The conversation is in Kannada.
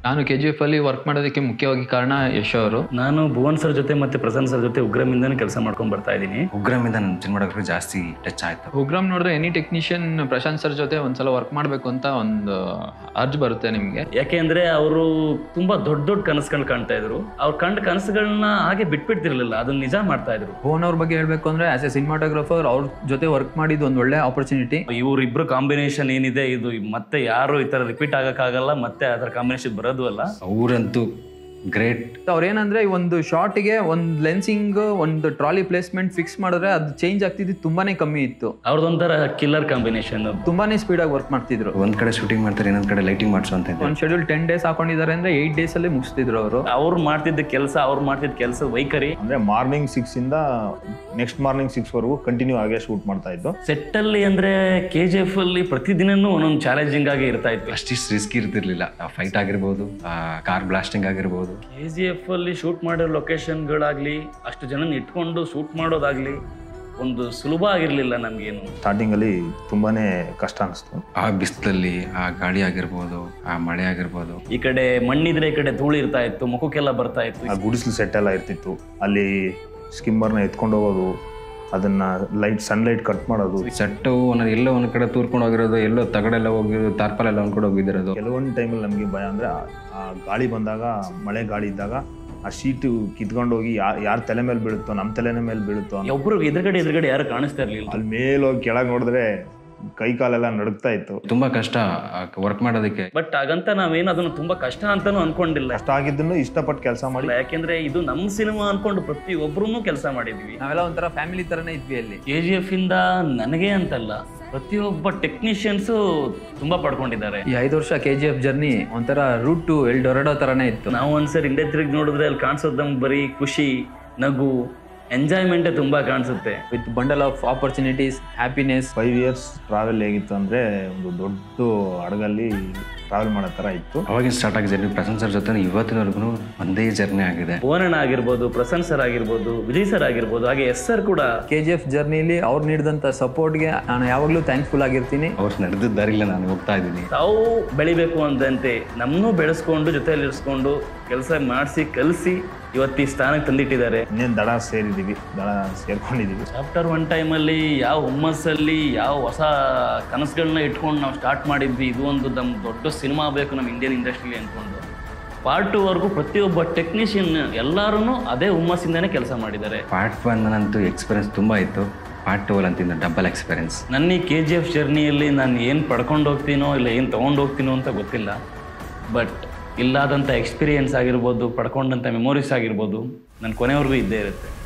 ನಾನು ಕೆ ಜಿ ಎಫ್ ಅಲ್ಲಿ ವರ್ಕ್ ಮಾಡೋದಕ್ಕೆ ಮುಖ್ಯವಾಗಿ ಕಾರಣ ಯಶ್ ಅವರು ನಾನು ಭುವನ್ ಸರ್ ಜೊತೆ ಮತ್ತೆ ಪ್ರಸನ್ನ ಸರ್ ಜೊತೆ ಉಗ್ರಮಿಂದನೇ ಕೆಲಸ ಮಾಡ್ಕೊಂಡು ಬರ್ತಾ ಇದ್ದೀನಿ ಉಗ್ರಮಿಂದ ನನ್ನ ಸಿನಿಮಾಟೋಗ್ರಫಿ ಜಾಸ್ತಿ ಟಚ್ ಆಯ್ತು ಉಗ್ರಮ್ ನೋಡಿದ್ರೆ ಎನಿ ಟೆಕ್ನಿಷಿಯನ್ ಪ್ರಶಾಂತ್ ಸರ್ ಜೊತೆ ಒಂದ್ಸಲ ವರ್ಕ್ ಮಾಡಬೇಕು ಅಂತ ಒಂದು ಅರ್ಜ್ ಬರುತ್ತೆ ನಿಮಗೆ ಯಾಕೆಂದ್ರೆ ಅವರು ತುಂಬಾ ದೊಡ್ಡ ದೊಡ್ಡ ಕನಸುಗಳು ಕಾಣ್ತಾ ಇದ್ರು ಅವ್ರು ಕಂಡ ಕನಸುಗಳನ್ನ ಹಾಗೆ ಬಿಟ್ಬಿಡ್ತಿರ್ಲಿಲ್ಲ ಅದನ್ನ ನಿಜ ಮಾಡ್ತಾ ಇದ್ರು ಭುವನ್ ಅವ್ರ ಬಗ್ಗೆ ಹೇಳ್ಬೇಕು ಅಂದ್ರೆ ಆಸ್ ಎ ಸಿನಿಮಾಟೋಗ್ರಫರ್ ಅವ್ರ ಜೊತೆ ವರ್ಕ್ ಮಾಡಿದ್ದು ಒಂದು ಒಳ್ಳೆ ಆಪರ್ಚುನಿಟಿ ಇವ್ರಿಬ್ರು ಕಾಂಬಿನೇಷನ್ ಏನಿದೆ ಇದು ಮತ್ತೆ ಯಾರು ಈ ತರ ರಿಪೀಟ್ ಆಗಕ್ಕಾಗಲ್ಲ ಮತ್ತೆ ಆ ಥರ ಕಾಂಬಿನೇಷನ್ ಬರೋದು ಅಲ್ಲ ಅವರಂತೂ ಗ್ರೇಟ್ ಅವ್ರೇನಂದ್ರೆ ಈ ಒಂದು ಶಾರ್ಟ್ಗೆ ಒಂದು ಲೆನ್ಸಿಂಗ್ ಒಂದು ಟ್ರಾಲಿ ಪ್ಲೇಸ್ಮೆಂಟ್ ಫಿಕ್ಸ್ ಮಾಡಿದ್ರೆ ಅದು ಚೇಂಜ್ ಆಗ್ತಿದ್ದು ತುಂಬಾನೇ ಕಮ್ಮಿ ಇತ್ತು ಅವ್ರದ್ದೊಂಥರ ಕಿಲ್ಲರ್ ಕಾಂಬಿನೇಷನ್ ತುಂಬಾನೇ ಸ್ಪೀಡಾಗಿ ವರ್ಕ್ ಮಾಡ್ತಿದ್ರು ಒಂದ್ ಕಡೆ ಶೂಟಿಂಗ್ ಮಾಡ್ತಾರೆ ಇನ್ನೊಂದ್ ಕಡೆ ಲೈಟಿಂಗ್ ಮಾಡಿಸೋ ಅಂತ ಇದ್ದೆ. ಒಂದು ಶೆಡ್ಯೂಲ್ ಟೆನ್ ಡೇಸ್ ಹಾಕೊಂಡಿದ್ದಾರೆ ಅಂದ್ರೆ ಏಯ್ಟ್ ಡೇಸ್ ಅಲ್ಲಿ ಮುಗಿಸ್ತಿದ್ರು ಅವರು ಅವ್ರು ಮಾಡ್ತಿದ್ದ ಕೆಲಸ ಅವ್ರು ಮಾಡ್ತಿದ್ದ ಕೆಲಸ ವೈಖರಿ ಅಂದರೆ ಮಾರ್ನಿಂಗ್ ಸಿಕ್ಸಿಂದ ನೆಕ್ಸ್ಟ್ ಮಾರ್ನಿಂಗ್ ಸಿಕ್ಸ್ವರೆಗೂ ಕಂಟಿನ್ಯೂ ಆಗೇ ಶೂಟ್ ಮಾಡ್ತಾ ಇದ್ದು ಸೆಟ್ ಅಲ್ಲಿ ಅಂದ್ರೆ ಕೆ ಜಿ ಎಫ್ ಅಲ್ಲಿ ಪ್ರತಿದಿನನೂ ಒಂದೊಂದು ಚಾಲೆಂಜಿಂಗ್ ಆಗಿ ಇರ್ತಾ ಇತ್ತು ಅಷ್ಟಿಷ್ಟು ರಿಸ್ಕ್ ಇರ್ತಿರ್ಲಿಲ್ಲ ಫೈಟ್ ಆಗಿರ್ಬೋದು ಕಾರ್ ಬ್ಲಾಸ್ಟಿಂಗ್ ಆಗಿರ್ಬೋದು ಕೆ ಜಿ ಎಫ್ ಅಲ್ಲಿ ಶೂಟ್ ಮಾಡೋ ಲೊಕೇಶನ್ಗಳಾಗ್ಲಿ ಅಷ್ಟು ಜನ ಇಟ್ಕೊಂಡು ಶೂಟ್ ಮಾಡೋದಾಗ್ಲಿ ಒಂದು ಸುಲಭ ಆಗಿರ್ಲಿಲ್ಲ ನಮ್ಗೇನು ಸ್ಟಾರ್ಟಿಂಗಲ್ಲಿ ತುಂಬಾ ಕಷ್ಟ ಅನಿಸ್ತು ಆ ಬಿಸಿಲಲ್ಲಿ ಆ ಗಾಳಿ ಆಗಿರ್ಬೋದು ಆ ಮಳೆ ಆಗಿರ್ಬೋದು ಈ ಕಡೆ ಮಣ್ಣಿದ್ರೆ ಈ ಕಡೆ ಧೂಳು ಇರ್ತಾ ಇತ್ತು ಮುಖಕ್ಕೆಲ್ಲ ಬರ್ತಾ ಇತ್ತು ಆ ಗುಡಿಸ್ಲು ಸೆಟ್ ಎಲ್ಲ ಇರ್ತಿತ್ತು ಅಲ್ಲಿ ಸ್ಕಿಮ್ಮರ್ನ ಎತ್ಕೊಂಡು ಹೋಗೋದು ಅದನ್ನ ಲೈಟ್ ಸನ್ಲೈಟ್ ಕಟ್ ಮಾಡೋದು ಸೆಟ್ಟು ಒಂದೊಂದು ಎಲ್ಲೋ ಒಂದ್ ಕಡೆ ತೂರ್ಕೊಂಡು ಹೋಗಿರೋದು ಎಲ್ಲೋ ತಗಡೆಲ್ಲ ಹೋಗಿರೋದು ತಾರ್ಪಲೆಲ್ಲ ಒಂದ್ ಕಡೆ ಹೋಗಿದಿರೋದು ಕೆಲವೊಂದು ಟೈಮಲ್ಲಿ ನಮಗೆ ಭಯ ಅಂದರೆ ಆ ಗಾಳಿ ಬಂದಾಗ ಮಳೆ ಗಾಳಿ ಇದ್ದಾಗ ಆ ಶೀಟು ಕಿತ್ಕೊಂಡು ಹೋಗಿ ಯಾರು ಯಾರ ತಲೆ ಮೇಲೆ ಬೀಳುತ್ತೋ ನಮ್ಮ ತಲೆನ ಮೇಲೆ ಬೀಳುತ್ತೋ ಅಂತ ಒಬ್ರು ಎದುರುಗಡೆ ಎದುರುಗಡೆ ಯಾರು ಕಾಣಿಸ್ತಾ ಇರ್ಲಿಲ್ಲ ಅಲ್ಲಿ ಮೇಲೆ ಹೋಗಿ ಕೆಳಗೆ ನೋಡಿದ್ರೆ ಕೈ ಕಾಲೆಲ್ಲ ನಡುಗ್ತಾ ಇತ್ತು ತುಂಬಾ ಕಷ್ಟ ವರ್ಕ್ ಮಾಡೋದಕ್ಕೆ ಬಟ್ ಹಾಗಂತ ನಾವೇನು ಅದನ್ನು ತುಂಬಾ ಕಷ್ಟ ಅಂತಾನು ಅನ್ಕೊಂಡಿಲ್ಲ ಕಷ್ಟ ಆಗಿದ್ದನ್ನು ಇಷ್ಟಪಟ್ಟು ಕೆಲಸ ಮಾಡಿ ಯಾಕೆಂದ್ರೆ ಇದು ನಮ್ಮ ಸಿನಿಮಾ ಅನ್ಕೊಂಡು ಪ್ರತಿ ಒಬ್ರು ಕೆಲಸ ಮಾಡಿದ್ವಿ ನಾವೆಲ್ಲ ಒಂಥರ ಫ್ಯಾಮಿಲಿ ತರನೇ ಇದ್ವಿ ಅಲ್ಲಿ ಕೆ ಜಿ ಎಫ್ ಇಂದ ನನಗೆ ಅಂತಲ್ಲ ಪ್ರತಿಯೊಬ್ಬ ಟೆಕ್ನಿಷಿಯನ್ಸು ತುಂಬಾ ಪಡ್ಕೊಂಡಿದ್ದಾರೆ ಈ ಐದು ವರ್ಷ ಕೆ ಜಿ ಎಫ್ ಜರ್ನಿ ಒಂಥರ ರೂಟ್ ಟು ಎಲ್ ಡೊರಡೋ ತರನೇ ಇತ್ತು ನಾವು ಒಂದ್ಸರಿ ಇಂಡಿಯಾ ತಿರುಗಿ ನೋಡಿದ್ರೆ ಅಲ್ಲಿ ಕಾಣಿಸೋದು ನಮ್ಗೆ ಬರೀ ಖುಷಿ ನಗು ಎಂಜಾಯ್ಮೆಂಟೇ ತುಂಬಾ ಕಾಣಿಸುತ್ತೆ with bundle of opportunities happiness five years travel ಹೇಗಿತ್ತು ಅಂದರೆ ಒಂದು ದೊಡ್ಡ ಹಡಗಲ್ಲಿ ಟ್ರಾವೆಲ್ ಮಾಡೋ ಥರ ಇತ್ತು ಅವಾಗಿನ ಸ್ಟಾರ್ಟ್ ಆಗಿ ಜರ್ನಿ ಪ್ರಸನ್ನ ಸರ್ ಜೊತೆ ಇವತ್ತಿನವರೆಗೂ ಒಂದೇ ಜರ್ನಿ ಆಗಿದೆ ಭುವನಣ್ಣ ಆಗಿರ್ಬೋದು ಪ್ರಸನ್ನ ಸರ್ ಆಗಿರ್ಬೋದು ವಿಜಯ್ ಸರ್ ಆಗಿರ್ಬೋದು ಹಾಗೆ ಎಸ್ ಸರ್ ಕೂಡ ಕೆ ಜಿ ಎಫ್ ಜರ್ನಿಲಿ ಅವ್ರು ನೀಡಿದಂಥ ಸಪೋರ್ಟ್ಗೆ ನಾನು ಯಾವಾಗಲೂ ಥ್ಯಾಂಕ್ಫುಲ್ ಆಗಿರ್ತೀನಿ ಅವ್ರು ನಡೆದಿದ್ದ ದಾರಿಲ್ಲ ನಾನು ಹೋಗ್ತಾ ಇದ್ದೀನಿ ತಾವು ಬೆಳಿಬೇಕು ಅಂದಂತೆ ನಮ್ಮನ್ನೂ ಬೆಳೆಸ್ಕೊಂಡು ಜೊತೆಯಲ್ಲಿ ಇರಿಸ್ಕೊಂಡು ಕೆಲಸ ಮಾಡಿಸಿ ಕಲಿಸಿ ಇವತ್ತು ಈ ಸ್ಥಾನಕ್ಕೆ ತಂದಿಟ್ಟಿದ್ದಾರೆ ಇನ್ನೇನು ದಡ ಸೇರಿದ್ದೀವಿ ದಡ ಸೇರ್ಕೊಂಡಿದ್ದೀವಿ ಆಫ್ಟರ್ ಒನ್ ಟೈಮಲ್ಲಿ ಯಾವ ಹುಮ್ಮಸ್ಸಲ್ಲಿ ಯಾವ ಹೊಸ ಕನಸುಗಳನ್ನ ಇಟ್ಕೊಂಡು ನಾವು ಸ್ಟಾರ್ಟ್ ಮಾಡಿದ್ವಿ ಇದು ಒಂದು ನಮ್ಮ ದೊಡ್ಡ ಸಿನಿಮಾ ಬೇಕು ನಮ್ಮ ಇಂಡಿಯನ್ ಇಂಡಸ್ಟ್ರಿಲಿ ಅಂದ್ಕೊಂಡು ಪಾರ್ಟ್ ಟೂವರೆಗೂ ಪ್ರತಿಯೊಬ್ಬ ಟೆಕ್ನಿಷಿಯನ್ ಎಲ್ಲರೂ ಅದೇ ಹುಮ್ಮಸ್ಸಿಂದನೇ ಕೆಲಸ ಮಾಡಿದ್ದಾರೆ ಪಾರ್ಟ್ ಒನ್ ನಂತೂ ಎಕ್ಸ್ಪೀರಿಯನ್ಸ್ ತುಂಬಾ ಇತ್ತು ಪಾರ್ಟ್ ಟೂ ಅಂತಿಂದ ಡಬಲ್ ಎಕ್ಸ್ಪೀರಿಯನ್ಸ್ ನನ್ನ ಈ ಕೆ ಜಿ ಎಫ್ ಜರ್ನಿಯಲ್ಲಿ ನಾನು ಏನು ಪಡ್ಕೊಂಡು ಹೋಗ್ತೀನೋ ಇಲ್ಲ ಏನು ತೊಗೊಂಡು ಹೋಗ್ತೀನೋ ಅಂತ ಗೊತ್ತಿಲ್ಲ ಬಟ್ ಇಲ್ಲಾದಂಥ ಎಕ್ಸ್ಪೀರಿಯನ್ಸ್ ಆಗಿರ್ಬೋದು ಪಡ್ಕೊಂಡಂಥ ಮೆಮೊರೀಸ್ ಆಗಿರ್ಬೋದು ನನ್ನ ಕೊನೆವರೆಗೂ ಇದ್ದೇ ಇರುತ್ತೆ